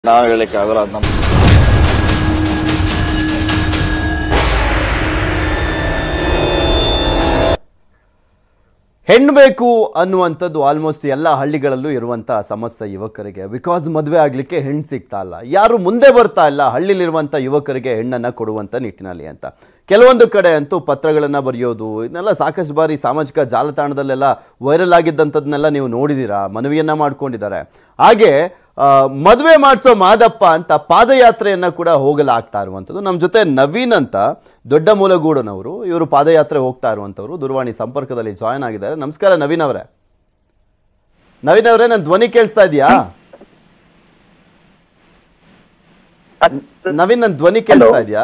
ನಾವ್ ಹೇಳಕ್ಕೆ ಆಗಲ್ಲ ಅದ್ ನಮ್ ಹೆಣ್ಣು ಬೇಕು ಅನ್ನುವಂಥದ್ದು ಆಲ್ಮೋಸ್ಟ್ ಎಲ್ಲ ಹಳ್ಳಿಗಳಲ್ಲೂ ಇರುವಂಥ ಸಮಸ್ಯೆ ಯುವಕರಿಗೆ ಬಿಕಾಸ್ ಮದುವೆ ಆಗಲಿಕ್ಕೆ ಹೆಣ್ಣು ಸಿಗ್ತಾ ಇಲ್ಲ ಯಾರು ಮುಂದೆ ಬರ್ತಾ ಇಲ್ಲ ಹಳ್ಳಿಲಿರುವಂಥ ಯುವಕರಿಗೆ ಹೆಣ್ಣನ್ನು ಕೊಡುವಂಥ ನಿಟ್ಟಿನಲ್ಲಿ ಅಂತ ಕೆಲವೊಂದು ಕಡೆ ಅಂತೂ ಪತ್ರಗಳನ್ನು ಬರೆಯೋದು ಇದನ್ನೆಲ್ಲ ಸಾಕಷ್ಟು ಬಾರಿ ಸಾಮಾಜಿಕ ಜಾಲತಾಣದಲ್ಲೆಲ್ಲ ವೈರಲ್ ಆಗಿದ್ದಂಥದ್ದನ್ನೆಲ್ಲ ನೀವು ನೋಡಿದ್ದೀರಾ ಮನವಿಯನ್ನ ಮಾಡ್ಕೊಂಡಿದ್ದಾರೆ ಹಾಗೆ ಆ, ಮದುವೆ ಮಾಡಿಸೋ ಮಾದಪ್ಪ ಅಂತ ಪಾದಯಾತ್ರೆಯನ್ನ ಕೂಡ ಹೋಗಲಾಗ್ತಾ ಇರುವಂಥದ್ದು ನಮ್ಮ ಜೊತೆ ನವೀನ್ ಅಂತ ದೊಡ್ಡ ಮೂಲಗೂಡನವರು ಇವರು ಪಾದಯಾತ್ರೆ ಹೋಗ್ತಾ ಇರುವಂಥವ್ರು ದೂರವಾಣಿ ಸಂಪರ್ಕದಲ್ಲಿ ಜಾಯ್ನ್ ಆಗಿದ್ದಾರೆ ನಮಸ್ಕಾರ ನವೀನ್ ಅವರೇ ನವೀನ್ ಅವರೇ ನನ್ನ ಧ್ವನಿ ಕೇಳಿಸ್ತಾ ಇದೆಯಾ ನವೀನ್ ನನ್ನ ಧ್ವನಿ ಕೇಳಿಸ್ತಾ ಇದೆಯಾ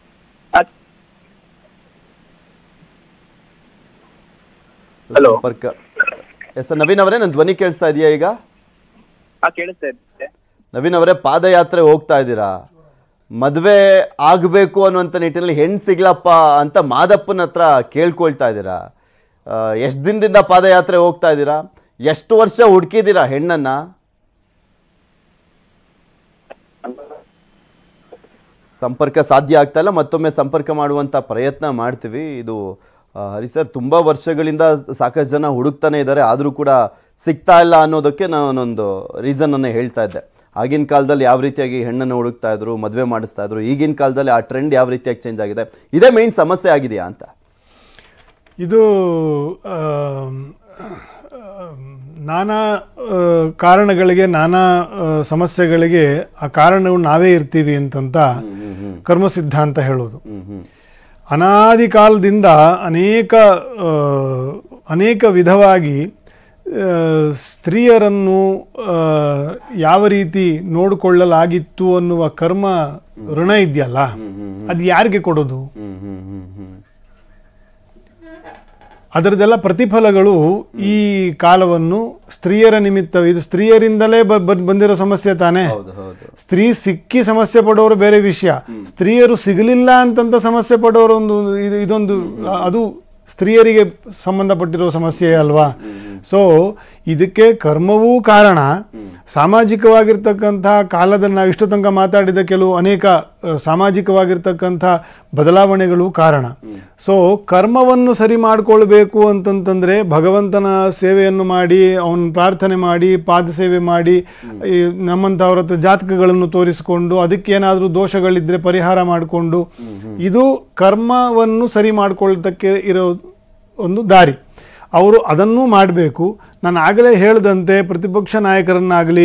Hello. ಸಂಪರ್ಕ ಎಸ್ ನವೀನ್ ಅವರೇ ನನ್ನ ಧ್ವನಿ ಕೇಳಿಸ್ತಾ ಇದೆಯಾ ಈಗ ಹಾ ಕೇಳಿಸ್ತಾ ಇದೆ ನವೀನ್ ಅವರೇ ಪಾದಯಾತ್ರೆ ಹೋಗ್ತಾ ಇದ್ದೀರಾ ಮದುವೆ ಆಗಬೇಕು ಅನ್ನುವಂಥ ನಿಟ್ಟಿನಲ್ಲಿ ಹೆಣ್ಣು ಸಿಗ್ಲಪ್ಪ ಅಂತ ಮಾದಪ್ಪನ ಹತ್ರ ಕೇಳ್ಕೊಳ್ತಾ ಇದ್ದೀರಾ ಎಷ್ಟು ದಿನದಿಂದ ಪಾದಯಾತ್ರೆ ಹೋಗ್ತಾ ಇದ್ದೀರಾ ಎಷ್ಟು ವರ್ಷ ಹುಡುಕಿದ್ದೀರಾ ಹೆಣ್ಣನ್ನ ಸಂಪರ್ಕ ಸಾಧ್ಯ ಆಗ್ತಾ ಇಲ್ಲ ಮತ್ತೊಮ್ಮೆ ಸಂಪರ್ಕ ಮಾಡುವಂಥ ಪ್ರಯತ್ನ ಮಾಡ್ತೀವಿ ಇದು ಆ, ಹರಿ ಸರ್ ತುಂಬ ವರ್ಷಗಳಿಂದ ಸಾಕಷ್ಟು ಜನ ಹುಡುಕ್ತಾನೆ ಇದ್ದಾರೆ ಆದರೂ ಕೂಡ ಸಿಗ್ತಾ ಇಲ್ಲ ಅನ್ನೋದಕ್ಕೆ ನಾನೊಂದು ರೀಸನನ್ನು ಹೇಳ್ತಾ ಇದ್ದೆ ಆಗಿನ ಕಾಲದಲ್ಲಿ ಯಾವ ರೀತಿಯಾಗಿ ಹೆಣ್ಣನ್ನು ಹುಡುಕ್ತಾ ಇದ್ರು ಮದುವೆ ಮಾಡಿಸ್ತಾ ಇದ್ರು ಈಗಿನ ಕಾಲದಲ್ಲಿ ಆ ಟ್ರೆಂಡ್ ಯಾವ ರೀತಿಯಾಗಿ ಚೇಂಜ್ ಆಗಿದೆ ಇದೇ ಮೇನ್ ಸಮಸ್ಯೆ ಆಗಿದೆಯಾ ಅಂತ ಇದು ಆಮ್, ಆಮ್, ನಾನಾ ಆ, ಕಾರಣಗಳಿಗೆ ನಾನಾ ಆ, ಸಮಸ್ಯೆಗಳಿಗೆ ಆ ಕಾರಣವು ನಾವೇ ಇರ್ತೀವಿ ಅಂತಂತ ಕರ್ಮ ಸಿದ್ಧಾಂತ ಹೇಳೋದು ಅನಾದಿ ಕಾಲದಿಂದ ಅನೇಕ ಆ, ಅನೇಕ ವಿಧವಾಗಿ ಆ, ಸ್ತ್ರೀಯರನ್ನು ಆ, ಯಾವ ರೀತಿ ನೋಡಿಕೊಳ್ಳಲಾಗಿತ್ತು ಅನ್ನುವ ಕರ್ಮ ಋಣ ಇದೆಯಲ್ಲ ಅದು ಯಾರಿಗೆ ಕೊಡೋದು ಅದರದೆಲ್ಲ ಪ್ರತಿಫಲಗಳು ಈ ಕಾಲವನ್ನು ಸ್ತ್ರೀಯರ ನಿಮಿತ್ತ ಇದು ಸ್ತ್ರೀಯರಿಂದಲೇ ಬ- ಬ- ಬಂದಿರೋ ಸಮಸ್ಯೆ ತಾನೇ ಹೌದು ಹೌದು ಸ್ತ್ರೀ ಸಿಕ್ಕಿ ಸಮಸ್ಯೆ ಪಡೋರು ಬೇರೆ ವಿಷಯ ಸ್ತ್ರೀಯರು ಸಿಗಲಿಲ್ಲ ಅಂತಂತ ಸಮಸ್ಯೆ ಪಡೋರು ಒಂದು ಇದು ಇದೊಂದು ಅದು ಸ್ತ್ರೀಯರಿಗೆ ಸಂಬಂಧಪಟ್ಟಿರೋ ಸಮಸ್ಯೆ ಅಲ್ವಾ ಸೊ ಇದಕ್ಕೆ ಕರ್ಮವೂ ಕಾರಣ ಸಾಮಾಜಿಕವಾಗಿರ್ತಕ್ಕಂಥ ಕಾಲದಲ್ಲಿ ನಾವು ಇಷ್ಟು ತನಕ ಮಾತಾಡಿದ ಕೆಲವು ಅನೇಕ ಅಹ್, ಸಾಮಾಜಿಕವಾಗಿರ್ತಕ್ಕಂಥ ಬದಲಾವಣೆಗಳು ಕಾರಣ ಸೊ ಕರ್ಮವನ್ನು ಸರಿ ಮಾಡಿಕೊಳ್ಬೇಕು ಅಂತಂತಂದ್ರೆ ಭಗವಂತನ ಸೇವೆಯನ್ನು ಮಾಡಿ ಅವನ ಪ್ರಾರ್ಥನೆ ಮಾಡಿ ಪಾದ ಸೇವೆ ಮಾಡಿ ಈ ನಮ್ಮಂಥವ್ರ ಹತ್ರ ಜಾತಕಗಳನ್ನು ತೋರಿಸಿಕೊಂಡು ಅದಕ್ಕೇನಾದರೂ ದೋಷಗಳಿದ್ರೆ ಪರಿಹಾರ ಮಾಡಿಕೊಂಡು ಇದು ಕರ್ಮವನ್ನು ಸರಿ ಮಾಡ್ಕೊಳ್ಳೋದಕ್ಕೆ ಇರೋ ಒಂದು ದಾರಿ ಅವರು ಅದನ್ನೂ ಮಾಡಬೇಕು ನಾನು ಆಗಲೇ ಹೇಳಿದಂತೆ ಪ್ರತಿಪಕ್ಷ ನಾಯಕರನ್ನಾಗಲಿ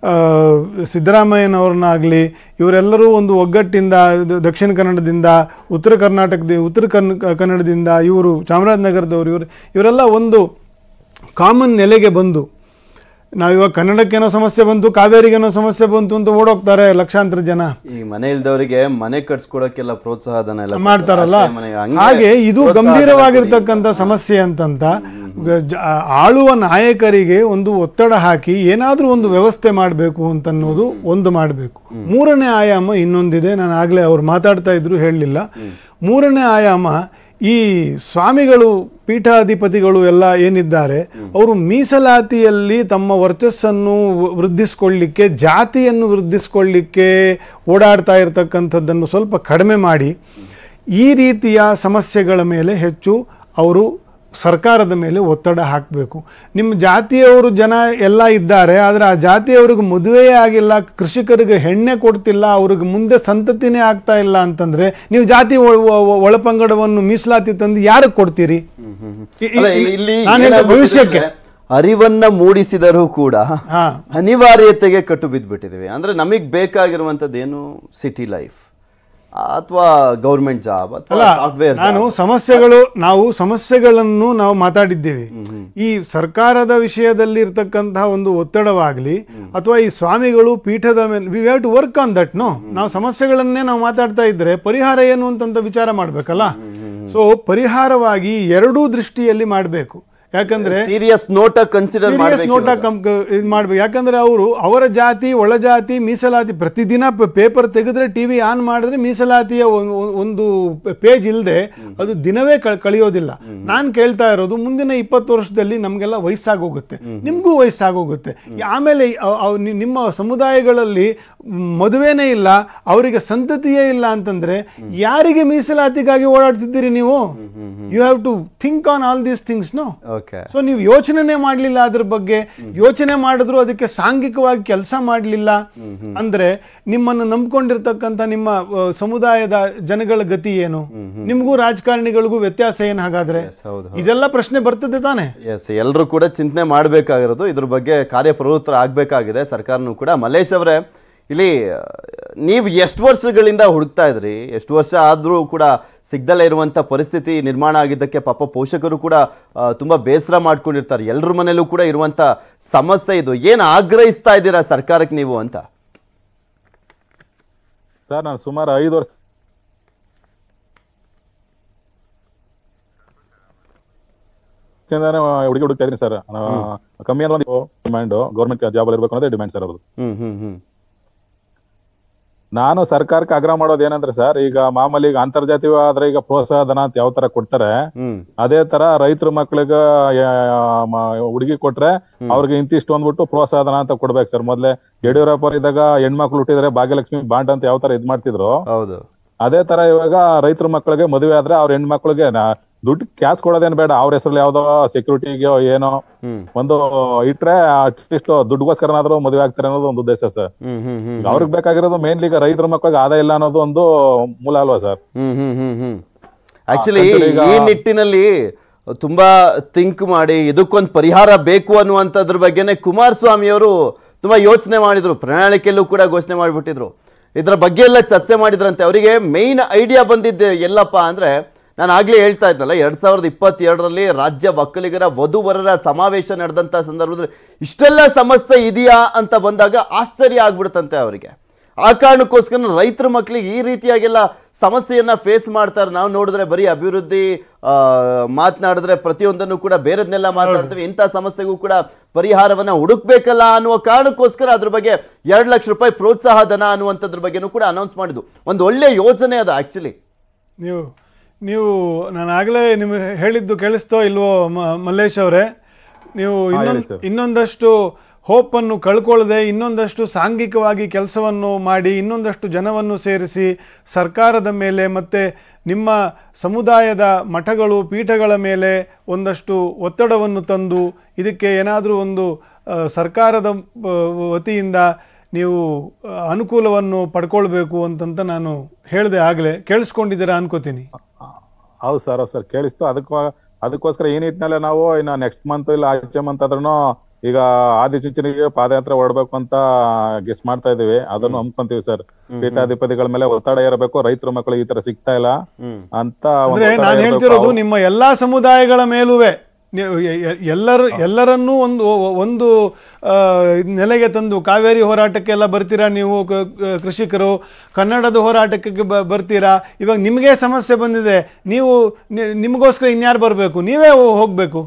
ಸಿದ್ದರಾಮಯ್ಯನವ್ರನ್ನಾಗಲಿ ಇವರೆಲ್ಲರೂ ಒಂದು ಒಗ್ಗಟ್ಟಿಂದ ಇದು ದಕ್ಷಿಣ ಕನ್ನಡದಿಂದ ಉತ್ತರ ಕರ್ನಾಟಕದ ಉತ್ತರ ಕನ್ ಕನ್ನಡದಿಂದ ಇವರು ಚಾಮರಾಜನಗರದವರು ಇವರು ಇವರೆಲ್ಲ ಒಂದು ಕಾಮನ್ ನೆಲೆಗೆ ಬಂದು ನಾವಿವಾಗ ಕನ್ನಡಕ್ಕೇನೋ ಸಮಸ್ಯೆ ಬಂತು ಕಾವೇರಿಗೇನೋ ಸಮಸ್ಯೆ ಬಂತು ಅಂತ ಓಡೋಗ್ತಾರೆ ಲಕ್ಷಾಂತರ ಜನ ಈ ಮನೆ ಇಲ್ದವರಿಗೆ ಮನೆ ಕಟ್ಸ್ಕೊಡಕ್ಕೆಲ್ಲ ಪ್ರೋತ್ಸಾಹಧನ ಎಲ್ಲ ಮಾಡ್ತಾರಲ್ಲ ಆಶ್ರಯ ಮನೆ, ಹಂಗೆ ಹಾಗೆ ಇದು ಪ್ರೋತ್ಸಾಹಧನ ಗಂಭೀರವಾಗಿರ್ತಕ್ಕಂಥ ಸಮಸ್ಯೆ ಅಂತಂತ ಗ- ಜ- ಆಳುವ ನಾಯಕರಿಗೆ ಒಂದು ಒತ್ತಡ ಹಾಕಿ ಏನಾದರೂ ಒಂದು ವ್ಯವಸ್ಥೆ ಮಾಡಬೇಕು ಅಂತನ್ನೋದು ಒಂದು ಮಾಡಬೇಕು ಮೂರನೇ ಆಯಾಮ ಇನ್ನೊಂದಿದೆ ನಾನು ಆಗಲೇ ಅವ್ರು ಮಾತಾಡ್ತಾ ಇದ್ರು ಹೇಳಲಿಲ್ಲ ಮೂರನೇ ಆಯಾಮ ಈ ಸ್ವಾಮಿಗಳು ಪೀಠಾಧಿಪತಿಗಳು ಎಲ್ಲ ಏನಿದ್ದಾರೆ ಅವರು ಮೀಸಲಾತಿಯಲ್ಲಿ ತಮ್ಮ ವರ್ಚಸ್ಸನ್ನು ವ- ವೃದ್ಧಿಸ್ಕೊಳ್ಳಿಕ್ಕೆ ಜಾತಿಯನ್ನು ವೃದ್ಧಿಸ್ಕೊಳ್ಳಿಕ್ಕೆ ಓಡಾಡ್ತಾ ಇರತಕ್ಕಂಥದ್ದನ್ನು ಸ್ವಲ್ಪ ಕಡಿಮೆ ಮಾಡಿ ಈ ರೀತಿಯ ಸಮಸ್ಯೆಗಳ ಮೇಲೆ ಹೆಚ್ಚು ಅವರು ಸರ್ಕಾರದ ಮೇಲೆ ಒತ್ತಡ ಹಾಕಬೇಕು ನಿಮ್ಮ ಜಾತಿಯವರು ಜನ ಎಲ್ಲ ಇದ್ದಾರೆ ಆದರೆ ಆ ಜಾತಿಯವ್ರಿಗೆ ಮದುವೆಯೇ ಆಗಿಲ್ಲ ಕೃಷಿಕರಿಗೆ ಹೆಣ್ಣೆ ಕೊಡ್ತಿಲ್ಲ ಅವ್ರಿಗೆ ಮುಂದೆ ಸಂತತಿನೇ ಆಗ್ತಾ ಇಲ್ಲ ಅಂತಂದ್ರೆ ನೀವು ಜಾತಿ ಒ- ಒ- ಒಳಪಂಗಡವನ್ನು ಮೀಸಲಾತಿ ತಂದು ಯಾರಿಗೆ ಕೊಡ್ತೀರಿ ಇ- ಇ- ಅಲ್ಲ, ಇಲ್ಲಿ- ಇಲ್ಲಿ ನಾನು ಹೇಳ್ದೆ ಏನಾಗ್ಬಿಟ್ಟಿದೆ ಭವಿಷ್ಯಕ್ಕೆ ಅಂದ್ರೆ, ಅರಿವನ್ನ ಮೂಡಿಸಿದರೂ ಕೂಡ ಹಾ ಅನಿವಾರ್ಯತೆಗೆ ಕಟ್ಟು ಬಿದ್ದುಬಿಟ್ಟಿದ್ದೀವಿ ಅಂದ್ರೆ ನಮಗೆ ಬೇಕಾಗಿರುವಂಥದ್ದು ಏನು ಸಿಟಿ ಲೈಫ್ ಅಥವಾ ಗೌರ್ಮೆಂಟ್ ಜಾಬ್ ಅಥವಾ ಅಲ್ಲ ಸಾಫ್ಟ್ವೇರ್ ನಾನು ಸಮಸ್ಯೆಗಳು ನಾವು ಸಮಸ್ಯೆಗಳನ್ನು ನಾವು ಮಾತಾಡಿದ್ದೇವೆ ಈ ಸರ್ಕಾರದ ವಿಷಯದಲ್ಲಿ ಇರ್ತಕ್ಕಂತಹ ಒಂದು ಒತ್ತಡವಾಗಲಿ ಅಥವಾ ಈ ಸ್ವಾಮಿಗಳು ಪೀಠದ ಮೇಲೆ we have to work on that no ನಾವು ಸಮಸ್ಯೆಗಳನ್ನೇ ನಾವು ಮಾತಾಡ್ತಾ ಇದ್ರೆ ಪರಿಹಾರ ಏನು ಅಂತಂತ ವಿಚಾರ ಮಾಡಬೇಕಲ್ಲ ಸೊ ಪರಿಹಾರವಾಗಿ ಎರಡೂ ದೃಷ್ಟಿಯಲ್ಲಿ ಮಾಡಬೇಕು ಯಾಕಂದ್ರೆ ಸೀರಿಯಸ್ ನೋಟ ಕನ್ಸಿಡರ್ ಸೀರಿಯಸ್ ನೋಟ ಕಂ ಇದು ಮಾಡ್ಬೇಕು ಯಾಕಂದ್ರೆ ಅವರು ಅವರ ಜಾತಿ ಒಳ ಜಾತಿ ಮೀಸಲಾತಿ ಪ್ರತಿದಿನ ಪೇಪರ್ ತೆಗೆದ್ರೆ ಟಿವಿ ಆನ್ ಮಾಡಿದ್ರೆ ಮೀಸಲಾತಿಯ ಒಂದ್- ಒಂದ್- ಒಂದು ಪೇಜ್ ಇಲ್ಲದೆ ಅದು ದಿನವೇ ಕ- ಕಳೆಯೋದಿಲ್ಲ ನಾನು ಕೇಳ್ತಾ ಇರೋದು ಮುಂದಿನ ಇಪ್ಪತ್ತು ವರ್ಷದಲ್ಲಿ ನಮಗೆಲ್ಲ ವಯಸ್ಸಾಗೋಗುತ್ತೆ ನಿಮಗೂ ವಯಸ್ಸಾಗೋಗುತ್ತೆ ಆಮೇಲೆ ಅವ್- ಅವ್ ನಿ- ನಿಮ್ಮ ಸಮುದಾಯಗಳಲ್ಲಿ ಮದುವೆನೇ ಇಲ್ಲ ಅವರಿಗೆ ಸಂತತಿಯೇ ಇಲ್ಲ ಅಂತಂದ್ರೆ ಯಾರಿಗೆ ಮೀಸಲಾತಿಗಾಗಿ ಓಡಾಡ್ತಿದ್ದೀರಿ ನೀವು you have to think on all these things no okay so ನೀವು ಯೋಚನೆನೇ ಮಾಡಲಿಲ್ಲ ಅದ್ರ ಬಗ್ಗೆ ಯೋಚನೆ ಮಾಡಿದ್ರು ಅದಕ್ಕೆ ಸಾಂಘಿಕವಾಗಿ ಕೆಲಸ ಮಾಡಲಿಲ್ಲ ಅಂದ್ರೆ ನಿಮ್ಮನ್ನು ನಂಬ್ಕೊಂಡಿರ್ತಕ್ಕಂಥ ನಿಮ್ಮ ಆ, ಸಮುದಾಯದ ಜನಗಳ ಗತಿ ಏನು ನಿಮಗೂ ರಾಜಕಾರಣಿಗಳಿಗೂ ವ್ಯತ್ಯಾಸ ಏನು ಹಾಗಾದ್ರೆ ಹೌದು ಇದೆಲ್ಲ ಪ್ರಶ್ನೆ ಬರ್ತದೆ ತಾನೆ ಎಸ್ ಎಲ್ಲರೂ ಕೂಡ ಚಿಂತನೆ ಮಾಡಬೇಕಾಗಿರೋದು ಇದ್ರ ಬಗ್ಗೆ ಕಾರ್ಯಪ್ರವೃತ್ತರ ಆಗಬೇಕಾಗಿದೆ ಸರ್ಕಾರನೂ ಕೂಡ ಮಲ್ಲೇಶ್ ಅವರೇ ಇಲ್ಲಿ ನೀವು ಎಷ್ಟು ವರ್ಷಗಳಿಂದ ಹುಡುಕ್ತಾ ಇದ್ರಿ ಎಷ್ಟು ವರ್ಷ ಆದರೂ ಕೂಡ ಸಿಗ್ದಲೇ ಇರುವಂಥ ಪರಿಸ್ಥಿತಿ ನಿರ್ಮಾಣ ಆಗಿದ್ದಕ್ಕೆ ಪಾಪ ಪೋಷಕರು ಕೂಡ ಆ, ತುಂಬಾ ಬೇಸರ ಮಾಡ್ಕೊಂಡಿರ್ತಾರೆ ಎಲ್ಲರ ಮನೇಲೂ ಕೂಡ ಇರುವಂಥ ಸಮಸ್ಯೆ ಇದು ಏನು ಆಗ್ರಹಿಸ್ತಾ ಇದ್ದೀರಾ ಸರ್ಕಾರಕ್ಕೆ ನೀವು ಅಂತ ಸರ್ ನಾನು ಸುಮಾರು ಐದು ವರ್ಷ ಹುಡುಗಿ ಹುಡುಕ್ತಾ ಇದೀನಿ ಸರ್ ಕಮ್ಮಿ ಅಂದ್ರೆ ಒಂದು ಡಿಮ್ಯಾಂಡ್ ಗೌರ್ಮೆಂಟ್ ಜಾಬ್ ಅಲ್ಲಿ ಇರ್ಬೇಕು ಅನ್ನೋದೇ ಡಿಮ್ಯಾಂಡ್ ಸರ್ ಅವ್ರದ್ದು ಹ್ಮ್ ಹ್ಮ್ ಹ್ಮ್ ನಾನು ಸರ್ಕಾರಕ್ಕೆ ಆಗ್ರಹ ಮಾಡೋದು ಏನಂದ್ರೆ ಸರ್ ಈಗ ಮಾಮೂಲಿ ಈಗ ಅಂತರ್ಜಾತೀಯ ಆದ್ರೆ ಈಗ ಪ್ರೋತ್ಸಾಹ ಧನ ಅಂತ ಯಾವ ತರ ಕೊಡ್ತಾರೆ ಹ್ಮ್ ಅದೇ ತರ ರೈತರ ಮಕ್ಳಿಗ ಹುಡುಗಿ ಕೊಟ್ರೆ ಅವ್ರಿಗೆ ಇಂತಿಷ್ಟು ಅಂದ್ಬಿಟ್ಟು ಪ್ರೋತ್ಸಾಹ ಧನ ಅಂತ ಕೊಡ್ಬೇಕು ಸರ್ ಮೊದ್ಲೇ ಯಡಿಯೂರಪ್ಪ ಅವ್ರು ಇದ್ದಾಗ ಹೆಣ್ಮಕ್ಳು ಹುಟ್ಟಿದ್ರೆ ಭಾಗ್ಯಲಕ್ಷ್ಮಿ ಬಾಂಡ್ ಅಂತ ಯಾವ ತರ ಇದ್ ಮಾಡ್ತಿದ್ರು ಹೌದು ಅದೇ ತರ ಇವಾಗ ರೈತರ ಮಕ್ಕಳಿಗೆ ಮದುವೆ ಆದ್ರೆ ಅವ್ರ ಹೆಣ್ಮಕ್ಳಿಗೆ ನಾ- ದುಡ್ಡು ಕ್ಯಾಶ್ ಕೊಡೋದೇನ್ ಬೇಡ ಅವ್ರ ಹೆಸರಲ್ಲಿ ಯಾವ್ದೋ ಸೆಕ್ಯೂರಿಟಿಗೆ ಏನೋ ಹ್ಮ್ ಒಂದು ಇಟ್ರೆ ಅಟ್ಲೀಸ್ಟ್ ದುಡ್ಡುಗೋಸ್ಕರನಾದ್ರೂ ಮದುವೆ ಆಗ್ತಾರೆ ಅನ್ನೋದು ಒಂದು ಉದ್ದೇಶ ಸರ್ ಹ್ಮ್ ಹ್ಮ್ ಹ್ಮ್ ಅವ್ರಿಗೆ ಬೇಕಾಗಿರೋದು ಮೇನ್ಲಿ ಈಗ ರೈತರ ಮಕ್ಕಳಿಗೆ ಆದಾಯ ಇಲ್ಲ ಅನ್ನೋದು ಒಂದು ಮೂಲ ಅಲ್ವಾ ಸರ್ ಹ್ಮ್ ಹ್ಮ್ ಹ್ಮ್ ಹ್ಮ್ ಆಕ್ಚುಲಿ ಯಾಕಂದ್ರೆ ಈಗ- ಈ ನಿಟ್ಟಿನಲ್ಲಿ ತುಂಬಾ ಥಿಂಕ್ ಮಾಡಿ ಇದಕ್ಕೊಂದು ಪರಿಹಾರ ಬೇಕು ಅನ್ನುವಂಥದ್ರ ಬಗ್ಗೆನೆ ಕುಮಾರಸ್ವಾಮಿ ಅವರು ತುಂಬಾ ಯೋಚನೆ ಮಾಡಿದ್ರು ಪ್ರಣಾಳಿಕೆಯಲ್ಲೂ ಕೂಡ ಘೋಷಣೆ ಮಾಡಿಬಿಟ್ಟಿದ್ರು ಇದರ ಬಗ್ಗೆ ಎಲ್ಲ ಚರ್ಚೆ ಮಾಡಿದ್ರಂತೆ ಅವರಿಗೆ ಮೇಯ್ನ್ ಐಡಿಯಾ ಬಂದಿದ್ದೆ ಎಲ್ಲಪ್ಪ ಅಂದ್ರೆ ನಾನು ಆಗ್ಲೇ ಹೇಳ್ತಾ ಇದ್ನಲ್ಲ ಎರಡ್ ಸಾವಿರದ ಇಪ್ಪತ್ತೆರಡರಲ್ಲಿ ರಾಜ್ಯ ಒಕ್ಕಲಿಗರ ವಧುವರರ ಸಮಾವೇಶ ನಡೆದಂತ ಸಂದರ್ಭದಲ್ಲಿ ಇಷ್ಟೆಲ್ಲ ಸಮಸ್ಯೆ ಇದೆಯಾ ಅಂತ ಬಂದಾಗ ಆಶ್ಚರ್ಯ ಆಗ್ಬಿಡುತ್ತಂತೆ ಅವರಿಗೆ ಆ ಕಾರಣಕ್ಕೋಸ್ಕರ ರೈತರ ಮಕ್ಕಳಿಗೆ ಈ ರೀತಿಯಾಗೆಲ್ಲ ಸಮಸ್ಯೆಯನ್ನ ಫೇಸ್ ಮಾಡ್ತಾರೆ ನಾವು ನೋಡಿದ್ರೆ ಬರೀ ಅಭಿವೃದ್ಧಿ ಆ, ಮಾತನಾಡಿದ್ರೆ ಪ್ರತಿಯೊಂದನ್ನು ಕೂಡ ಬೇರೆದ್ನೆಲ್ಲ ಮಾತಾಡ್ತೀವಿ ಇಂಥ ಸಮಸ್ಯೆಗೂ ಕೂಡ ಪರಿಹಾರವನ್ನ ಹುಡುಕ್ಬೇಕಲ್ಲ ಅನ್ನುವ ಕಾರಣಕ್ಕೋಸ್ಕರ ಅದ್ರ ಬಗ್ಗೆ ಎರಡು ಲಕ್ಷ ರೂಪಾಯಿ ಪ್ರೋತ್ಸಾಹ ಧನ ಅನ್ನುವಂಥದ್ರ ಬಗ್ಗೆನೂ ಕೂಡ ಅನೌನ್ಸ್ ಮಾಡಿದ್ದು ಒಂದು ಒಳ್ಳೆ ಯೋಜನೆ ಅದು ಆಕ್ಚುಲಿ ನೀವು ನೀವು ನಾನು ಆಗಲೇ ನಿಮಗೆ ಹೇಳಿದ್ದು ಕೇಳಿಸ್ತೋ ಇಲ್ವೋ ಮ- ಮಲ್ಲೇಶ್ ಅವರೇ ನೀವು ಇನ್ನೊಂದು sir. ಇನ್ನೊಂದಷ್ಟು ಹೋಪನ್ನು ಕಳ್ಕೊಳ್ಳದೆ ಇನ್ನೊಂದಷ್ಟು ಸಾಂಘಿಕವಾಗಿ ಕೆಲಸವನ್ನು ಮಾಡಿ ಇನ್ನೊಂದಷ್ಟು ಜನವನ್ನು ಸೇರಿಸಿ ಸರ್ಕಾರದ ಮೇಲೆ ಮತ್ತು ನಿಮ್ಮ ಸಮುದಾಯದ ಮಠಗಳು ಪೀಠಗಳ ಮೇಲೆ ಒಂದಷ್ಟು ಒತ್ತಡವನ್ನು ತಂದು ಇದಕ್ಕೆ ಏನಾದರೂ ಒಂದು ಆ, ಸರ್ಕಾರದ ಆ, ವತಿಯಿಂದ ನೀವು ಆ, ಅನುಕೂಲವನ್ನು ಪಡ್ಕೊಳ್ಬೇಕು ಅಂತಂತ ನಾನು ಹೇಳಿದೆ ಆಗಲೇ ಕೇಳಿಸ್ಕೊಂಡಿದ್ದೀರಾ ಅನ್ಕೋತೀನಿ ಹೌದು ಸರ್ ಹೌದು ಸರ್ ಕೇಳಿಸ್ತು ಅದಕ್ಕ ಅದಕ್ಕೋಸ್ಕರ ಈ ನಿಟ್ಟಿನಲ್ಲೇ ನಾವು ಇನ್ನ ನೆಕ್ಸ್ಟ್ ಮಂತ್ ಇಲ್ಲ ಆಚೆ ಮಂತ್ ಆದ್ರೂ ಈಗ ಆದಿಚುಂಚನಿಗೆ ಪಾದಯಾತ್ರೆ ಹೊರಡ್ಬೇಕು ಅಂತ ಗೆಸ್ ಮಾಡ್ತಾ ಇದೀವಿ ಅದನ್ನು ಹಮ್ಕೊಂತೀವಿ ಸರ್ ಪೀಠಾಧಿಪತಿಗಳ ಮೇಲೆ ಒತ್ತಡ ಇರಬೇಕು ರೈತರ ಮಕ್ಕಳಿಗೆ ಈ ತರ ಸಿಗ್ತಾ ಇಲ್ಲ ಅಂತ ಒಂದು ಅಂದ್ರೆ ಒತ್ತಡ ನಾನು ಇರ್ಬೇಕು. ಹೇಳ್ತಿರೋದು ನಿಮ್ಮ ಎಲ್ಲಾ ಸಮುದಾಯಗಳ ಮೇಲೂವೆ ನೀವು ಎ- ಎ- ಎಲ್ಲರೂ ಎಲ್ಲರನ್ನೂ ಒಂದು ಒಂದು ಆ, ನೆಲೆಗೆ ತಂದು ಕಾವೇರಿ ಹೋರಾಟಕ್ಕೆಲ್ಲ ಬರ್ತೀರಾ ನೀವು ಕ- ಕ- ಕೃಷಿಕರು ಕನ್ನಡದ ಹೋರಾಟಕ್ಕೆ ಬ- ಬರ್ತೀರಾ ಇವಾಗ ನಿಮಗೆ ಸಮಸ್ಯೆ ಬಂದಿದೆ ನೀವು ನಿ- ನಿಮಗೋಸ್ಕರ ಇನ್ಯಾರು ಬರಬೇಕು ನೀವೇ ಹೋ- ಹೋಗ್ಬೇಕು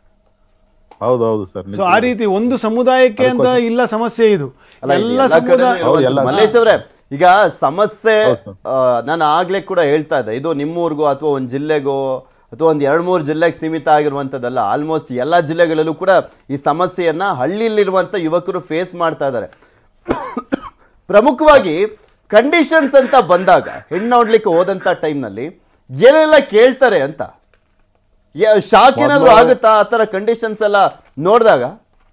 ಹೌದು ಹೌದು ಸರ್ ಸೊ ಆ ರೀತಿ ಒಂದು ಸಮುದಾಯಕ್ಕೆ ಅಂತ ಇಲ್ಲ ಸಮಸ್ಯೆ ಇದು ಅಲ್ಲ ಇದು ಎಲ್ಲ ಎಲ್ಲ ಕಡೆನೂ ಸಮುದಾಯ ಇರುವಂಥದ್ದು. ಹೌದು, ಎಲ್ಲ- ಮಲ್ಲೇಶ್ ಅವರೇ ಈಗ ಸಮಸ್ಯೆ ಹೌದು ಸರ್. ಆ, ನಾನು ಆಗ್ಲೇ ಕೂಡ ಹೇಳ್ತಾ ಇದ್ದೆ ಇದು ನಿಮ್ಮೂರಿಗೋ ಅಥವಾ ಒಂದು ಜಿಲ್ಲೆಗೋ ಅಥವಾ ಒಂದು ಎರಡು ಮೂರು ಜಿಲ್ಲೆಗೆ ಸೀಮಿತ ಆಗಿರುವಂಥದ್ದಲ್ಲ ಆಲ್ಮೋಸ್ಟ್ ಎಲ್ಲ ಜಿಲ್ಲೆಗಳಲ್ಲೂ ಕೂಡ ಈ ಸಮಸ್ಯೆಯನ್ನ ಹಳ್ಳಿಲಿರುವಂಥ ಯುವಕರು ಫೇಸ್ ಮಾಡ್ತಾ ಇದ್ದಾರೆ ಪ್ರಮುಖವಾಗಿ ಕಂಡೀಷನ್ಸ್ ಅಂತ ಬಂದಾಗ ಹೆಣ್ಣು ನೋಡ್ಲಿಕ್ಕೆ ಹೋದಂಥ ಟೈಮ್ನಲ್ಲಿ ಏನೆಲ್ಲ ಕೇಳ್ತಾರೆ ಅಂತ ಶಾಕ್ ಏನಾದ್ರು ಆಗುತ್ತಾ ಆ ಥರ ಕಂಡೀಷನ್ಸ್ ಎಲ್ಲ ನೋಡಿದಾಗ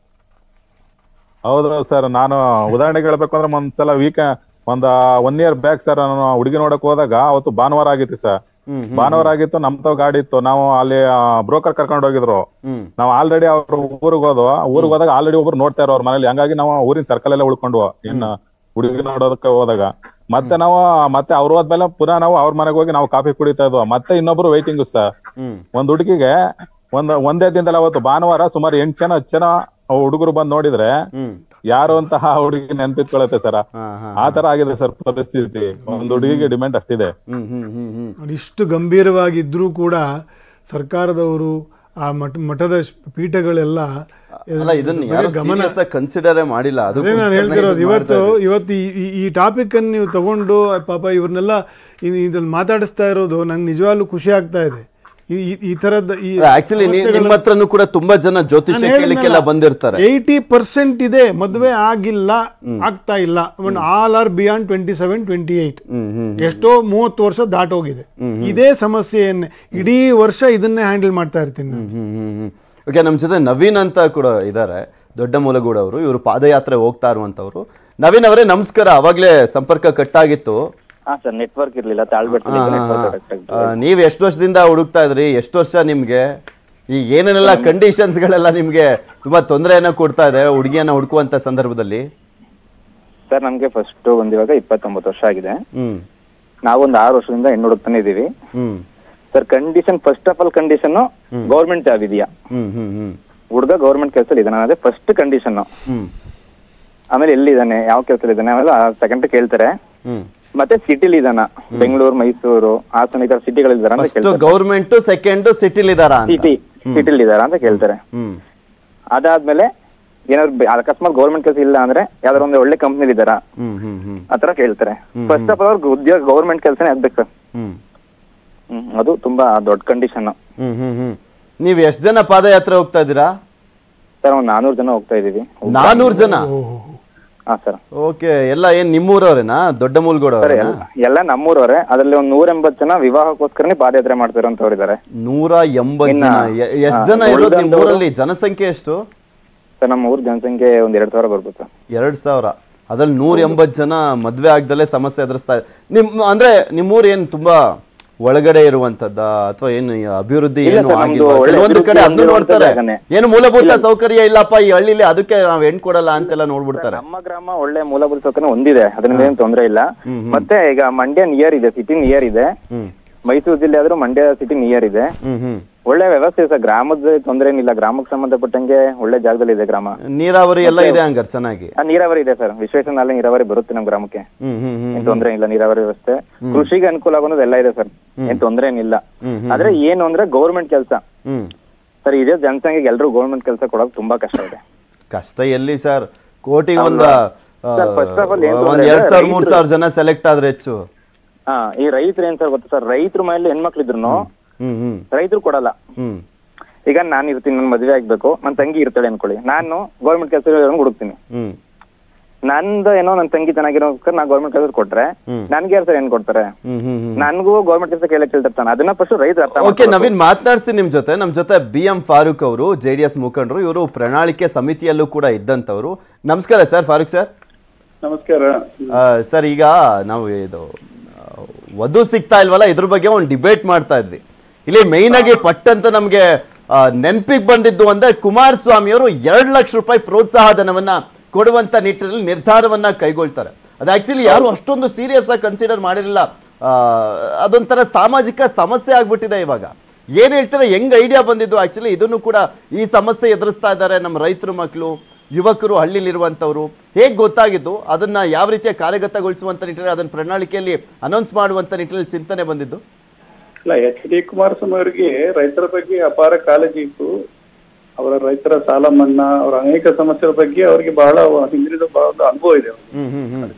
ಹೌದು ಸರ್ ನಾನು ಉದಾಹರಣೆಗೆ ಹೇಳ್ಬೇಕು ಅಂದ್ರೆ ಒಂದ್ಸಲ ವೀಕ್ ಒಂದ್ ಒನ್ ಇಯರ್ ಬ್ಯಾಕ್ ಸರ್ ನಾನು ಹುಡುಗಿ ನೋಡಕ್ ಹೋದಾಗ ಅವತ್ತು ಭಾನುವಾರ ಆಗಿತ್ತು ಸರ್ ಹ್ಮ್ ಭಾನುವಾರ ಆಗಿತ್ತು ನಮ್ ತಾವ್ ಗಾಡಿ ಇತ್ತು ನಾವು ಅಲ್ಲಿ ಬ್ರೋಕರ್ ಕರ್ಕೊಂಡು ಹೋಗಿದ್ರು ಹ್ಮ್ ನಾವು ಆಲ್ರೆಡಿ ಅವ್ರ ಊರಿಗೆ ಹೋದ್ವು ಊರಿಗೆ ಹೋದಾಗ ಆಲ್ರೆಡಿ ಒಬ್ರು ನೋಡ್ತಾ ಇರೋ ಅವ್ರ ಮನೇಲಿ ಹಂಗಾಗಿ ನಾವು ಊರಿನ ಸರ್ಕಲ್ ಎಲ್ಲ ಉಳ್ಕೊಂಡ್ವು ಇನ್ನ ಹುಡುಗಿ ನೋಡೋದಕ್ಕೆ ಹೋದಾಗ ಮತ್ತೆ ನಾವು ಮತ್ತೆ ಅವ್ರು ಹೋದ್ಮೇಲೆ ಪುನಃ ನಾವು ಅವ್ರ ಮನೆಗೆ ಹೋಗಿ ನಾವು ಕಾಫಿ ಕುಡಿತಾ ಇದ್ವು ಮತ್ತೆ ಇನ್ನೊಬ್ರು ವೈಟಿಂಗ್ ಸರ್ ಹ್ಮ್ ಒಂದ್ ಹುಡುಗಿಗೆ ಒಂದ್ ಒಂದೇ ದಿನದಲ್ಲಿ ಅವತ್ತು ಭಾನುವಾರ ಸುಮಾರು ಎಂಟ್ ಜನ ಹತ್ತು ಜನ ಹುಡುಗರು ಬಂದ್ ನೋಡಿದ್ರೆ ಹ್ಮ್ ಯಾರು ಅಂತ ಆ ಹುಡುಗಿ ನೆನ್ಪಿಟ್ಕೊಳತ್ತೆ ಸರ್ ಹಾ ಹಾ ಆ ತರ ಆಗಿದೆ ಸರ್ ಪರಿಸ್ಥಿತಿ ಒಂದ್ ಹುಡುಗಿಗೆ ಡಿಮ್ಯಾಂಡ್ ಅಷ್ಟಿದೆ ಹ್ಮ್ ಹ್ಮ್ ಹ್ಮ್ ಹ್ಮ್ ನೋಡಿ, ಇಷ್ಟು ಗಂಭೀರವಾಗಿದ್ದರೂ ಕೂಡ ಸರ್ಕಾರದವರು ಆ ಮಠ ಮಠದ ಶ್- ಪೀಠಗಳೆಲ್ಲ ಅಲ್ಲ ಇದನ್ನ ಬರೀ ಯಾರು ಗಮನ ಸೀರಿಯಸ್ ಕನ್ಸಿಡರೇ ಮಾಡಿಲ್ಲ ಅದು ಅದೇ ನಾನು ಹೇಳ್ತಿರೋದು ಇವತ್ತು ಇವತ್ತು ಈ- ಈ- ಈ ಟಾಪಿಕ್ ಅನ್ನು ನೀವು ತಗೊಂಡು ಪಾಪ ಇವ್ರನ್ನೆಲ್ಲ ಇದ್ರಲ್ಲಿ ಮಾತಾಡಿಸ್ತಾ ಇರೋದು ನಂಗೆ ನಿಜವಾಗ್ಲೂ ಖುಷಿ ಆಗ್ತಾ ಇದೆ ಈ- ಈ- ಈ ತರದ ಈ ಆಕ್ಚುಲಿ ನಿಮ್ಮ ಹತ್ರನೂ ಕೂಡ ತುಂಬಾ ಜನ ಜ್ಯೋತಿಷ್ಯ ಕೇಳಲಿಕ್ಕೆಲ್ಲ ಬಂದಿರ್ತಾರೆ ಏಯ್ಟಿ ಪರ್ಸೆಂಟ್ ಇದೆ ಮದುವೆ ಆಗಿಲ್ಲ ಆಗ್ತಾ ಇಲ್ಲ all are beyond twenty seven twenty eight hmm hmm ಎಷ್ಟೋ ಮೂವತ್ತು ವರ್ಷ ದಾಟೋಗಿದೆ ಇದೇ ಸಮಸ್ಯೆಯನ್ನೇ ಇಡೀ ವರ್ಷ ಇದನ್ನೇ ಹ್ಯಾಂಡಲ್ ಮಾಡ್ತಾ ಇರ್ತೀನಿ ನಾನು ಹ್ಮ್ ಹ್ಮ್ ಹ್ಮ್ ಓಕೆ ನಮ್ಮ ಜೊತೆ ನವೀನ್ ಅಂತ ಕೂಡ ಇದ್ದಾರೆ ದೊಡ್ಡ ಮೂಲಗೂಡ ಅವರು ಇವರು ಪಾದಯಾತ್ರೆ ಹೋಗ್ತಾ ಇರುವಂತವ್ರು ನವೀನ್ ಅವರೇ ನಮಸ್ಕಾರ ಅವಾಗ್ಲೇ ಸಂಪರ್ಕ ಕಟ್ಟಾಗಿತ್ತು ಹಾ ಸರ್ ನೆಟ್ವರ್ಕ್ ಇರ್ಲಿಲ್ಲ ತಾಳ್ಬಿಟ್ಟು ನೆಟ್ವರ್ಕ್ ಆ, ನೀವ್ ಎಷ್ಟು ವರ್ಷದಿಂದ ಹುಡುಕ್ತಾ ಇದ್ರಿ ಎಷ್ಟು ವರ್ಷ ನಿಮ್ಗೆ ಈ ಏನೇನೆಲ್ಲ ಕಂಡೀಷನ್ಸ್ ಗಳೆಲ್ಲ ನಿಮ್ಗೆ ತುಂಬಾ ತೊಂದರೆಯನ್ನ ಕೊಡ್ತಾ ಇದೆ ಹುಡುಗಿಯನ್ನ ಹುಡುಕುವಂತ ಸಂದರ್ಭದಲ್ಲಿ ಸರ್ ನಮ್ಗೆ ಫಸ್ಟ್ ಒಂದ್ ಇವಾಗ ಇಪ್ಪತ್ತೊಂಬತ್ತು ವರ್ಷ ಆಗಿದೆ ಹ್ಮ್ ನಾವೊಂದ್ ಆರು ವರ್ಷದಿಂದ ಹೆಣ್ಣು ಹುಡುಕ್ತಾನೆ ಇದೀವಿ hmm sir condition first of all condition government job ಇದೆಯಾ ಹ್ಮ್ ಹ್ಮ್ ಹ್ಮ್ ಹುಡುಗ ಗೌರ್ಮೆಂಟ್ ಕೆಲಸದಲ್ಲಿ ಇದ್ದಾನೆ ಅದೇ ಫಸ್ಟ್ ಕಂಡೀಷನ್ ಹ್ಮ್ ಆಮೇಲೆ ಎಲ್ಲಿದ್ದಾನೆ ಯಾವ ಕೆಲಸದಲ್ಲಿ ಇದ್ದಾನೆ ಆಮೇಲೆ ಸೆಕೆಂಡ್ ಕೇಳ್ತಾರೆ ಹ್ಮ್ ಮತ್ತೆ ಸಿಟಿಲಿ ಇದಾನ ಬೆಂಗಳೂರು ಮೈಸೂರು ಹಾಸನ ಈ ತರ ಸಿಟಿಗಳಿದ್ದಾರ ಅಂತ ಫಸ್ಟ್ ಕೇಳ್ತಾರೆ ಗೌರ್ಮೆಂಟ್ ಸೆಕೆಂಡ್ ಸಿಟಿಲಿ ಇದಾರ ಅಂತ ಸಿಟಿ ಸಿಟಿಲಿ ಇದಾರ ಅಂತ ಕೇಳ್ತಾರೆ ಹ್ಮ್ ಅದಾದ್ಮೇಲೆ ಏನಾದ್ರು ಬೆ- ಅಕಸ್ಮಾತ್ ಗೌರ್ಮೆಂಟ್ ಕೆಲಸ ಇಲ್ಲ ಅಂದ್ರೆ ಯಾವ್ದಾರ ಒಂದು ಒಳ್ಳೆ ಕಂಪ್ನಿಲಿ ಇದಾರ ಹ್ಮ್ ಹ್ಮ್ ಹ್ಮ್ ಆತರ ಕೇಳ್ತಾರೆ ಫಸ್ಟ್ ಆಫ್ ಆಲ್ ಅವ್ರಿಗೆ ಉದ್ಯೋಗ ಗೌರ್ಮೆಂಟ್ ಕೆಲಸನೇ ಆಗ್ಬೇಕು ಸರ್ ಹ್ಮ್ ಹ್ಮ್ ಅದು ತುಂಬಾ ದೊಡ್ಡ ಕಂಡೀಷನ್ ಹ್ಮ್ ಹ್ಮ್ ಹ್ಮ್ ನೀವ್ ಎಷ್ಟ್ ಜನ ಪಾದಯಾತ್ರೆ ಹೋಗ್ತಾ ಇದ್ದೀರಾ ಸರ್ ಒಂದ್ ನಾನೂರು ಜನ ಹೋಗ್ತಾ ಇದೀವಿ ನಾನೂರ್ ಜನ ಹಾ ಸರ್ ಓಕೆ ಎಲ್ಲ ಏನ್ ನಿಮ್ಮೂರವ್ರೇನಾ ದೊಡ್ಡ ಮೂಲಗೌಡ ಸರ್ ಎಲ್ಲ ಎಲ್ಲ ನಮ್ಮೂರವ್ರೆ ಅದ್ರಲ್ಲಿ ಒಂದ್ ನೂರ ಎಂಬತ್ ಜನ ವಿವಾಹಕ್ಕೋಸ್ಕರನೇ ಪಾದಯಾತ್ರೆ ಮಾಡ್ತಿರೋಂಥವ್ರು ಇದಾರೆ ನೂರ ಎಂಬತ್ ಇನ್ನ, ಜನ ಎ- ಎಷ್ಟ್ ಆ, ಜನ ಇರೋದು ಉಳ್ದಂಥವ್ರು- ನಿಮ್ ಊರಲ್ಲಿ ಜನಸಂಖ್ಯೆ ಎಷ್ಟು ಸರ್ ನಮ್ಮ ಊರ್ ಜನಸಂಖ್ಯೆ ಒಂದ್ ಎರಡ್ ಸಾವಿರ ಬರ್ಬೋದು ಸರ್ ಎರಡ್ ಸಾವಿರ ಅದ್ರಲ್ಲಿ ನೂರ ಎಂಬತ್ ಜನ ಮದ್ವೆ ಆಗ್ದಲೇ ಸಮಸ್ಯೆ ಎದುರಿಸ್ತಾ ಇದೆ ನಿಮ್ ಅಂದ್ರೆ ನಿಮ್ಮೂರ್ ಏನ್ ತುಂಬಾ ಒಳಗಡೆ ಇರುವಂತದ್ದ ಅಥವಾ ಏನು ಈ ಅಭಿವೃದ್ಧಿ ಇಲ್ಲ ಏನು ಸರ್, ನಮ್ದು ಆಗಿಲ್ಲ ಒಳ್ಳೆ ಕೆಲವೊಂದು ಕಡೆ ಅಭಿವೃದ್ಧಿ ಅದನ್ನು ನೋಡ್ತಾರೆ ಜಾಗನೇ. ಏನು ಮೂಲಭೂತ ಸೌಕರ್ಯ ಇಲ್ಲಪ್ಪ ಈ ಹಳ್ಳಿಲಿ ಅದಕ್ಕೆ ನಾವ್ ಹೆಣ್ ಕೊಡಲ್ಲ ಅಂತೆಲ್ಲ ನೋಡ್ಬಿಡ್ತಾರೆ ನಮ್ಮ ಗ್ರಾಮ ಒಳ್ಳೆ ಮೂಲಭೂತ ಸೌಕರ್ಯ ಹೊಂದಿದೆ ಅದರಿಂದ ಏನು ತೊಂದರೆ ಇಲ್ಲ ಹ್ಮ್, ಮತ್ತೆ ಈಗ ಮಂಡ್ಯ ನಿಯರ್ ಇದೆ ಸಿಟಿ ನಿಯರ್ ಇದೆ ಹ್ಮ್ ಮೈಸೂರು ಜಿಲ್ಲೆ ಆದ್ರೂ ಮಂಡ್ಯ ಸಿಟಿ ನಿಯರ್ ಇದೆ ಹ್ಮ್ ಹ್ಮ್ ಒಳ್ಳೆ ವ್ಯವಸ್ಥೆ ಇದೆ ಸರ್ ಗ್ರಾಮದ ತೊಂದರೆ ಏನಿಲ್ಲ ಗ್ರಾಮಕ್ಕೆ ಸಂಬಂಧಪಟ್ಟಂಗೆ ಒಳ್ಳೆ ಜಾಗದಲ್ಲಿ ಇದೆ ಗ್ರಾಮ ನೀರಾವರಿ ಎಲ್ಲ ಇದೆ ಹಂಗಾರೆ ಚೆನ್ನಾಗಿ ಆ, ನೀರಾವರಿ ಇದೆ ಸರ್ ವಿಶ್ವೇಶ್ವರನಲ್ಲಿ ನೀರಾವರಿ ಬರುತ್ತೆ ನಮ್ಮ ಗ್ರಾಮಕ್ಕೆ ಹ್ಮ್ ಹ್ಮ್ ಹ್ಮ್ ಏನ್ ತೊಂದರೆ ಇಲ್ಲ ನೀರಾವರಿ ವ್ಯವಸ್ಥೆ ಕೃಷಿಗೆ ಅನುಕೂಲ ಆಗೋದು ಎಲ್ಲ ಇದೆ ಸರ್ ಏನ್ ತೊಂದರೆ ಏನಿಲ್ಲ ಹ್ಮ್, ಹ್ಮ್. ಆದ್ರೆ ಏನು ಅಂದ್ರೆ ಗೌರ್ಮೆಂಟ್ ಕೆಲಸ ಹ್ಮ್ ಸರ್ ಇದೇ ಜನಸಂಖ್ಯೆಗೆ ಎಲ್ಲರೂ ಗೌರ್ಮೆಂಟ್ ಕೆಲಸ ಕೊಡೋದು ತುಂಬಾ ಕಷ್ಟ ಇದೆ ಕಷ್ಟ ಎಲ್ಲಿ ಸರ್ ಕೋಟಿಗೆ ಒಂದ ಆ, ಸರ್, first of all ಏನ್ ಒಂದ್ ತೊಂದ್ರೆ ಎರಡ್ ಅಂದ್ರೆ ಸಾವಿರ ಮೂರ್ ರೈತ್ರು- ಸಾವಿರ ಜನ ಸೆಲೆಕ್ಟ್ ಆದ್ರೆ ಹೆಚ್ಚು ಹಾ ಈ ರೈತರು ಏನ್ ಸರ್ ಗೊತ್ತಾ ಸರ್ ರೈತರ ಮೇಲೆ ಹೆಣ್ಮಕ್ಳು ಇದ್ರು ಹ್ಮ್ ಹ್ಮ್ ರೈತರು ಕೊಡಲ್ಲ ಹ್ಮ್ ಈಗ ನಾನು ಇರ್ತೀನಿ ನನ್ನ ಮದುವೆ ಆಗ್ಬೇಕು ನನ್ನ ತಂಗಿ ಇರ್ತಾಳೆ ಅನ್ಕೊಳ್ಳಿ ನಾನು ಗೌರ್ಮೆಂಟ್ ಕೆಲಸ ಹುಡುಕ್ತೀನಿ ಹ್ಮ್ ನಂದು ಏನೋ ನನ್ನ ತಂಗಿ ಚೆನ್ನಾಗಿರೋಸ್ಕರ ನಾ ಗೌರ್ಮೆಂಟ್ ಕೆಲಸ ಕೊಟ್ರೆ ಹ್ಮ್. ನನ್ಗೆ ಯಾರು ಸರ್ ಏನ್ ಕೊಡ್ತಾರೆ ಹ್ಮ್ ಹ್ಮ್ ಹ್ಮ್ ನನ್ಗೂ ಗೌರ್ಮೆಂಟ್ ಕೆಲಸ ಕೇಳಕ್ ಕೇಳ್ತಿರ್ತಾನೆ ಅದನ್ನ ಫಸ್ಟ್ ರೈತ ಅರ್ಥ ಓಕೆ ಮಾಡ್ಕೊಬೇಕು. ನವೀನ್ ಮಾತನಾಡ್ಸಿ ನಿಮ್ ಜೊತೆ ನಮ್ ಜೊತೆ ಬಿ ಎಂ ಫಾರೂಕ್ ಅವರು ಜೆ ಡಿ ಎಸ್ ಮುಖಂಡರು ಇವರು ಪ್ರಣಾಳಿಕೆ ಸಮಿತಿಯಲ್ಲೂ ಕೂಡ ಇದ್ದಂತವ್ರು ನಮಸ್ಕಾರ ಸರ್ ಫಾರೂಕ್ ಸರ್ ನಮಸ್ಕಾರ ಆ, ಸರ್ ಈಗ ನಾವು ಇದು ಆ, ವಧು ಸಿಗ್ತಾ ಇಲ್ವಲ್ಲ ಇದ್ರ ಬಗ್ಗೆ ಒಂದು ಡಿಬೇಟ್ ಮಾಡ್ತಾ ಇದ್ವಿ ಇಲ್ಲಿ ಮೈನ್ ಆಗಿ ಪಟ್ ಅಂತ ನಮ್ಗೆ ನೆನಪಿಗೆ ಬಂದಿದ್ದು ಅಂದ್ರೆ ಕುಮಾರಸ್ವಾಮಿ ಅವರು ಎರಡ್ ಲಕ್ಷ ರೂಪಾಯಿ ಪ್ರೋತ್ಸಾಹ ಧನವನ್ನ ಕೊಡುವಂತ ನಿಟ್ಟಿನಲ್ಲಿ ನಿರ್ಧಾರವನ್ನ ಕೈಗೊಳ್ತಾರೆ ಅದು ಆಕ್ಚುಲಿ ಯಾರು ಅಷ್ಟೊಂದು ಸೀರಿಯಸ್ ಆಗಿ ಕನ್ಸಿಡರ್ ಮಾಡಿರಲಿಲ್ಲ ಆ, ಅದೊಂಥರ ಸಾಮಾಜಿಕ ಸಮಸ್ಯೆ ಆಗ್ಬಿಟ್ಟಿದೆ ಇವಾಗ ಏನ್ ಹೇಳ್ತಾರೆ ಹೆಂಗ್ ಐಡಿಯಾ ಬಂದಿದ್ದು ಆಕ್ಚುಲಿ ಇದನ್ನು ಕೂಡ ಈ ಸಮಸ್ಯೆ ಎದುರಿಸ್ತಾ ಇದ್ದಾರೆ ನಮ್ಮ ರೈತರು ಮಕ್ಕಳು ಯುವಕರು ಹಳ್ಳಿಲಿರುವಂಥವ್ರು ಹೇಗೆ ಗೊತ್ತಾಗಿದ್ದು ಅದನ್ನ ಯಾವ ರೀತಿಯ ಕಾರ್ಯಗತಗೊಳಿಸುವಂತ ನಿಟ್ಟಿನಲ್ಲಿ ಅದನ್ನ ಪ್ರಣಾಳಿಕೆಯಲ್ಲಿ ಅನೌನ್ಸ್ ಮಾಡುವಂತ ನಿಟ್ಟಿನಲ್ಲಿ ಚಿಂತನೆ ಬಂದಿದ್ದು ಇಲ್ಲ ಎಚ್ ಡಿ ಕುಮಾರಸ್ವಾಮಿ ಅವರಿಗೆ ರೈತರ ಬಗ್ಗೆ ಅಪಾರ ಕಾಳಜಿ ಇತ್ತು ಅವರ ರೈತರ ಸಾಲ ಮನ್ನಾ ಅವರ ಅನೇಕ ಸಮಸ್ಯೆಗಳ ಬಗ್ಗೆ ಅವರಿಗೆ ಬಹಳ ಹಿಂದಿನ ಬಹಳ ಒಂದು ಅನುಭವ ಇದೆ ಹ್ಮ್ ಹ್ಮ್ ಹ್ಮ್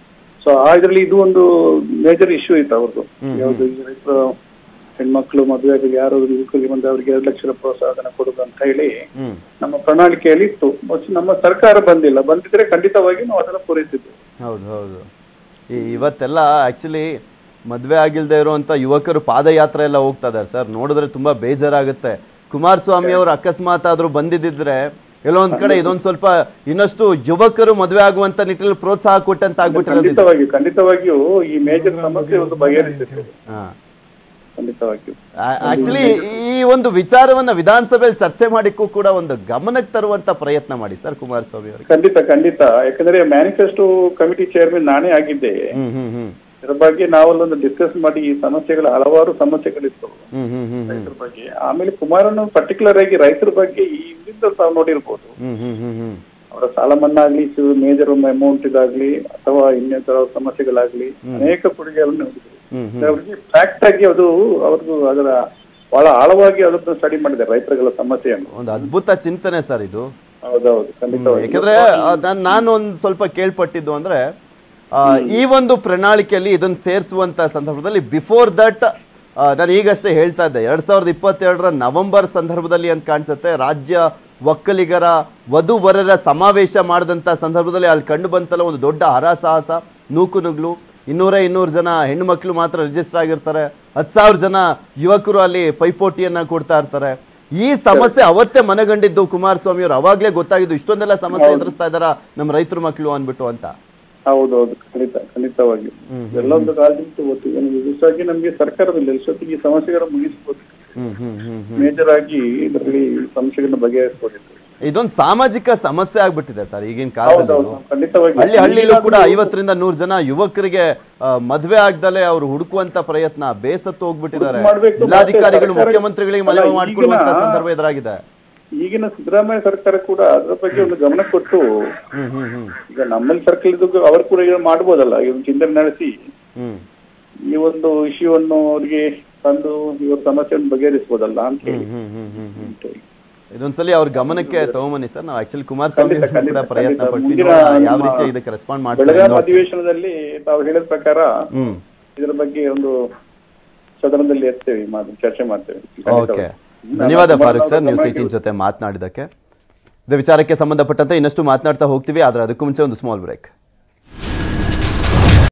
ಸೊ ಆ ಇದ್ರಲ್ಲಿ ಇದು ಒಂದು ಮೇಜರ್ ಇಶ್ಯೂ ಇತ್ತು ಅವ್ರದ್ದು ಯಾವ್ದು ಈ ರೈತರ ಹೆಣ್ಮಕ್ಳು ಮದುವೆ ಆಗಿ ಯಾರು ಯುವಕರಿಗೆ ಬಂದು ಅವರಿಗೆ ಎರಡು ಲಕ್ಷ ರೂಪಾಯಿ ಪ್ರೋತ್ಸಾಹನ ಕೊಡುದು ಅಂತ ಹೇಳಿ ಹ್ಮ್ ನಮ್ಮ ಪ್ರಣಾಳಿಕೆಯಲ್ಲಿ ಇತ್ತು ಬಟ್ ನಮ್ಮ ಸರ್ಕಾರ ಬಂದಿಲ್ಲ ಬಂದಿದ್ರೆ ಖಂಡಿತವಾಗಿ ನಾವು ಅದನ್ನ ಪೂರೈಸಿದ್ವಿ ಹೌದು ಹೌದು ಈ ಇವತ್ತೆಲ್ಲ ಆಕ್ಚುಲಿ ಮದ್ವೆ ಆಗಿಲ್ದೇ ಇರುವಂತ ಯುವಕರು ಪಾದಯಾತ್ರೆ ಎಲ್ಲ ಹೋಗ್ತಾ ಇದಾರೆ ಸರ್ ನೋಡಿದ್ರೆ ತುಂಬಾ ಬೇಜಾರಾಗುತ್ತೆ ಕುಮಾರಸ್ವಾಮಿ ಅವರು ಅಕಸ್ಮಾತ್ ಆದ್ರೂ ಬಂದಿದ್ದಿದ್ರೆ ಎಲ್ಲೋ ಒಂದ್ ಕಡೆ ಇದೊಂದ್ ಸ್ವಲ್ಪ ಇನ್ನಷ್ಟು ಯುವಕರು ಮದ್ವೆ ಆಗುವಂತ ನಿಟ್ಟಿನಲ್ಲಿ ಪ್ರೋತ್ಸಾಹ ಕೊಟ್ಟಂತ ಆಗ್ಬಿಟ್ಟಿರೋದು ಇದು. ಖಂಡಿತವಾಗಿಯೂ ಖಂಡಿತವಾಗಿಯೂ ಈ ಮೇಜರ್ ಸಮಸ್ಯೆ ಒಂದು ಬಗೆಹರಿಸಿತ್ತು ಹಾ ಖಂಡಿತವಾಗಿಯೂ ಆಕ್ಚುಲಿ ಈ ಒಂದು ವಿಚಾರವನ್ನ ವಿಧಾನಸಭೆಯಲ್ಲಿ ಚರ್ಚೆ ಮಾಡಿಕ್ಕೂ ಕೂಡ ಒಂದು ಗಮನಕ್ಕೆ ತರುವಂತ ಪ್ರಯತ್ನ ಮಾಡಿ ಸರ್ ಕುಮಾರಸ್ವಾಮಿ ಅವರಿಗೆ ಖಂಡಿತ ಖಂಡಿತ ಯಾಕಂದ್ರೆ ಮ್ಯಾನಿಫೆಸ್ಟೋ ಕಮಿಟಿ ಚೇರ್ಮನ್ ನಾನೇ ಆಗಿದ್ದೆ ಹ್ಮ್ ಹ್ಮ್ ಹ್ಮ್ ಇದ್ರ ಬಗ್ಗೆ ನಾವಲ್ಲೊಂದು ಡಿಸ್ಕಸ್ ಮಾಡಿ ಈ ಸಮಸ್ಯೆಗಳ ಹಲವಾರು ಸಮಸ್ಯೆಗಳಿತ್ತು ಹ್ಮ್ ಹ್ಮ್ ಹ್ಮ್ ಹ್ಮ್ ರೈತರ ಬಗ್ಗೆ ಆಮೇಲೆ ಕುಮಾರಣ್ಣ ಪರ್ಟಿಕ್ಯುಲರ್ ಆಗಿ ರೈತರ ಬಗ್ಗೆ ಈ ಹಿಂದಿಂದ ತಾವು ನೋಡಿರ್ಬೋದು ಹ್ಮ್ ಹ್ಮ್ ಹ್ಮ್ ಹ್ಮ್ ಅವರ ಸಾಲ ಮನ್ನಾ ಆಗ್ಲಿ ಮೇಜರ್ ಅಮೌಂಟ್ ಇದಾಗ್ಲಿ ಅಥವಾ ಇನ್ನಿತರ ಸಮಸ್ಯೆಗಳಾಗ್ಲಿ ಅನೇಕ ಕೊಡುಗೆಗಳನ್ನು ನೀಡಿದ್ರು ಹ್ಮ್ ಹ್ಮ್ ಅವರಿಗೆ ಫ್ಯಾಕ್ಟ್ ಆಗಿ ಅದು ಅವ್ರದ್ದು ಅದರ ಬಹಳ ಆಳವಾಗಿ ಅದನ್ನ ಸ್ಟಡಿ ಮಾಡಿದ್ದಾರೆ ರೈತರುಗಳ ಸಮಸ್ಯೆಯನ್ನು ಒಂದು ಅದ್ಭುತ ಚಿಂತನೆ ಸರ್ ಇದು ಹೌದೌದು ಖಂಡಿತವಾಗಿ ಯಾಕಂದ್ರೆ ಆ, ನಾನ್- ನಾನು ಒಂದು ಸ್ವಲ್ಪ ಕೇಳ್ಪಟ್ಟಿದ್ದು ಅಂದ್ರೆ ಆ, ಈ ಒಂದು ಪ್ರಣಾಳಿಕೆಯಲ್ಲಿ ಇದನ್ನ ಸೇರಿಸುವಂತ ಸಂದರ್ಭದಲ್ಲಿ ಬಿಫೋರ್ ದಟ್ ನಾನು ಈಗಷ್ಟೇ ಹೇಳ್ತಾ ಇದ್ದೆ ಎರಡ್ ಸಾವಿರದ ಇಪ್ಪತ್ತೆರಡರ ನವೆಂಬರ್ ಸಂದರ್ಭದಲ್ಲಿ ಅಂತ ಕಾಣಿಸುತ್ತೆ ರಾಜ್ಯ ಒಕ್ಕಲಿಗರ ವಧುವರರ ಸಮಾವೇಶ ಮಾಡಿದಂಥ ಸಂದರ್ಭದಲ್ಲಿ ಅಲ್ಲಿ ಕಂಡು ಬಂತಲ್ಲ ಒಂದು ದೊಡ್ಡ ಹರಸಾಹಸ ನೂಕು ನುಗ್ಲು ಇನ್ನೂರ ಇನ್ನೂರು ಜನ ಹೆಣ್ಣು ಮಕ್ಕಳು ಮಾತ್ರ ರಿಜಿಸ್ಟರ್ ಆಗಿರ್ತಾರೆ ಹತ್ತು ಸಾವಿರ ಜನ ಯುವಕರು ಅಲ್ಲಿ ಪೈಪೋಟಿಯನ್ನ ಕೊಡ್ತಾ ಇರ್ತಾರೆ ಈ ಸಮಸ್ಯೆ ಅವತ್ತೇ ಮನಗಂಡಿದ್ದು ಕುಮಾರಸ್ವಾಮಿ ಅವರು ಅವಾಗ್ಲೇ ಗೊತ್ತಾಗಿದ್ದು ಇಷ್ಟೊಂದೆಲ್ಲ ಸಮಸ್ಯೆ ಎದುರಿಸ್ತಾ ಇದಾರ ನಮ್ಮ ರೈತರ ಮಕ್ಕಳು ಅನ್ಬಿಟ್ಟು ಅಂತ ಹೌದೌದು ಖಂಡಿತ ಖಂಡಿತವಾಗಿ ಎಲ್ಲ ಒಂದು ಕಾಲದಿಂದ ಗೊತ್ತಿದೆ ವಿಶೇಷವಾಗಿ ನಮ್ಗೆ ಸರ್ಕಾರದಲ್ಲಿ ಎಷ್ಟೊತ್ತಿಗೆ ಈ ಸಮಸ್ಯೆಗಳನ್ನು ಮುಗಿಸ್ಬೋದು ಹ್ಮ್ ಹ್ಮ್ ಹ್ಮ್ ಹ್ಮ್ ಮೇಜರ್ ಆಗಿ ಇದರಲ್ಲಿ ಸಮಸ್ಯೆಗಳನ್ನ ಬಗೆಹರಿಸ್ಬೋದಿತ್ತು ಇದೊಂದು ಸಾಮಾಜಿಕ ಸಮಸ್ಯೆ ಆಗ್ಬಿಟ್ಟಿದೆ ಸರ್ ಈಗಿನ ಕಾಲದಲ್ಲಿ ಹೌದೌದು ಖಂಡಿತವಾಗಿ ಹಳ್ಳಿ ಹಳ್ಳಿಲೂ ಕೂಡ ಐವತ್ತರಿಂದ ನೂರು ಜನ ಯುವಕರಿಗೆ ಆ, ಮದ್ವೆ ಆಗ್ದಲೆ ಅವ್ರು ಹುಡುಕುವಂತ ಪ್ರಯತ್ನ ಬೇಸತ್ತು ಹೋಗ್ಬಿಟ್ಟಿದ್ದಾರೆ ಮಾಡ್ಬೇಕು. ಜಿಲ್ಲಾಧಿಕಾರಿಗಳು ಮತ್ತೆ ಮುಖ್ಯಮಂತ್ರಿಗಳಿಗೆ ಸರ್ಕಾರ- ಮನವಿ ಅಲ್ಲ, ಮಾಡ್ಕೊಳ್ಳುವಂತ ಈಗಿನ- ಸಂದರ್ಭ ಎದುರಾಗಿದೆ ಈಗಿನ ಸಿದ್ದರಾಮಯ್ಯ ಸರ್ಕಾರ ಕೂಡ ಅದ್ರ ಬಗ್ಗೆ ಒಂದು ಗಮನ ಕೊಟ್ಟು ಹ್ಮ್ ಹ್ಮ್ ಹ್ಮ್ ಈಗ ನಮ್ಮಲ್ಲಿ ಸರ್ಕಲ್ ಇದ್ದು ಅವರು ಕೂಡ ಈಗ ಮಾಡ್ಬೋದಲ್ಲ ಈ ಒಂದು ಚಿಂತನೆ ನಡೆಸಿ ಹ್ಮ್ ಈ ಒಂದು ಇಶ್ಯೂವನ್ನು ಅವ್ರಿಗೆ ತಂದು ಇವ್ರ ಸಮಸ್ಯೆಯನ್ನು ಬಗೆಹರಿಸಬಹುದಲ್ಲ ಅಂತ ಹೇಳಿ ಹ್ಮ್ ಹ್ಮ್ ಹ್ಮ್ ಹ್ಮ್ ಇದೊಂದ್ಸಲಿ ಅವ್ರ ಗಮನಕ್ಕೆ ತಗೊಂಬನ್ನಿ ಸರ್ ನಾವು ಆಕ್ಚುಲಿ ಕುಮಾರಸ್ವಾಮಿ ಖಂಡಿತ, ಅವ್ರು ಕೂಡ ಖಂಡಿತ, ಪ್ರಯತ್ನ ಖಂಡಿತ. ಪಟ್ವಿ ಮುಂದಿನ ನೋಡೋಣ ಯಾವ ನಮ್ಮ ರೀತಿ ಇದಕ್ಕೆ ರೆಸ್ಪಾಂಡ್ ಮಾಡ್ತಾರೆ ಬೆಳಗಾವಿ ನೋಡ್ತೀವಿ. ಅಧಿವೇಶನದಲ್ಲಿ ತಾವು ಹೇಳಿದ ಪ್ರಕಾರ ಹ್ಮ್ ಇದರ ಬಗ್ಗೆ ಒಂದು ಸದನದಲ್ಲಿ ಎತ್ತೇವೆ ಈ ಮಾತು ಚರ್ಚೆ ಮಾಡ್ತೇವೆ ಓಕೆ ಧನ್ಯವಾದ ಫಾರೂಕ್ ಸರ್ ನ್ಯೂಸ್ ಏಟೀನ್ ಜೊತೆ ಮಾತನಾಡಿದಕ್ಕೆ ಇದೇ ವಿಚಾರಕ್ಕೆ ಸಂಬಂಧಪಟ್ಟಂತೆ ಇನ್ನಷ್ಟು ಮಾತನಾಡ್ತಾ ಹೋಗ್ತೀವಿ ಆದ್ರೆ ಅದಕ್ಕೂ ಮುಂಚೆ ಒಂದು ಸ್ಮಾಲ್ ಬ್ರೇಕ್